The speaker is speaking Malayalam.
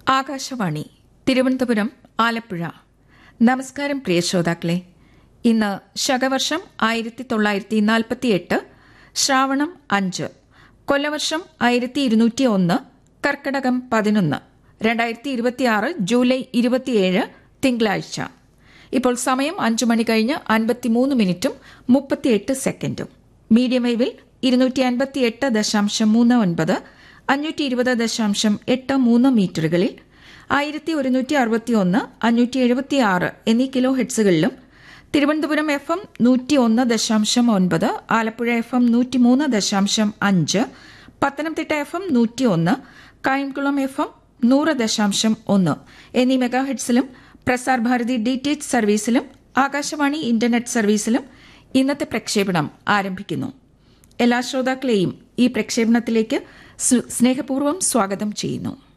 ആകാശവാണി തിരുവനന്തപുരം ആലപ്പുഴ നമസ്കാരം പ്രിയ ശ്രോതാക്കളെ ഇന്ന് ശകവർഷം ആയിരത്തി തൊള്ളായിരത്തി നാൽപ്പത്തിയെട്ട് ശ്രാവണം അഞ്ച് കൊല്ലവർഷം ആയിരത്തി ഇരുന്നൂറ്റി ഒന്ന് കർക്കടകം പതിനൊന്ന് രണ്ടായിരത്തി ഇരുപത്തിയാറ് ജൂലൈ ഇരുപത്തിയേഴ് തിങ്കളാഴ്ച ഇപ്പോൾ സമയം അഞ്ചു മണി കഴിഞ്ഞ് അൻപത്തിമൂന്ന് മിനിറ്റും മുപ്പത്തിയെട്ട് സെക്കൻഡും മീഡിയം വേവിൽ ഇരുന്നൂറ്റി അൻപത്തിയെട്ട് ദശാംശം മൂന്ന് ഒൻപത് അഞ്ഞൂറ്റി ഇരുപത് ദശാംശം എട്ട് മൂന്ന് മീറ്ററുകളിൽ ആയിരത്തി ഒരുന്നൂറ്റി അറുപത്തി ഒന്ന് അഞ്ഞൂറ്റി എഴുപത്തി ആറ് എന്നീ കിലോ ഹെഡ്സുകളിലും തിരുവനന്തപുരം എഫ് എം നൂറ്റി ഒന്ന് ദശാംശം ഒൻപത് ആലപ്പുഴ എഫ് എം നൂറ്റി മൂന്ന് ദശാംശം അഞ്ച് പത്തനംതിട്ട എഫ് എം നൂറ്റി ഒന്ന് കായംകുളം എഫ് എം നൂറ് ദശാംശം ഒന്ന് എന്നീ മെഗാ ഹെഡ്സിലും Prasar Bharati D T H സർവീസിലും ആകാശവാണി ഇന്റർനെറ്റ് സർവീസിലും ഇന്നത്തെ പ്രക്ഷേപണം ആരംഭിക്കുന്നു എല്ലാ ശ്രോതാക്കളെയും ഈ പ്രക്ഷേപണത്തിലേക്ക് സ്നേഹപൂർവ്വം സ്വാഗതം ചെയ്യുന്നു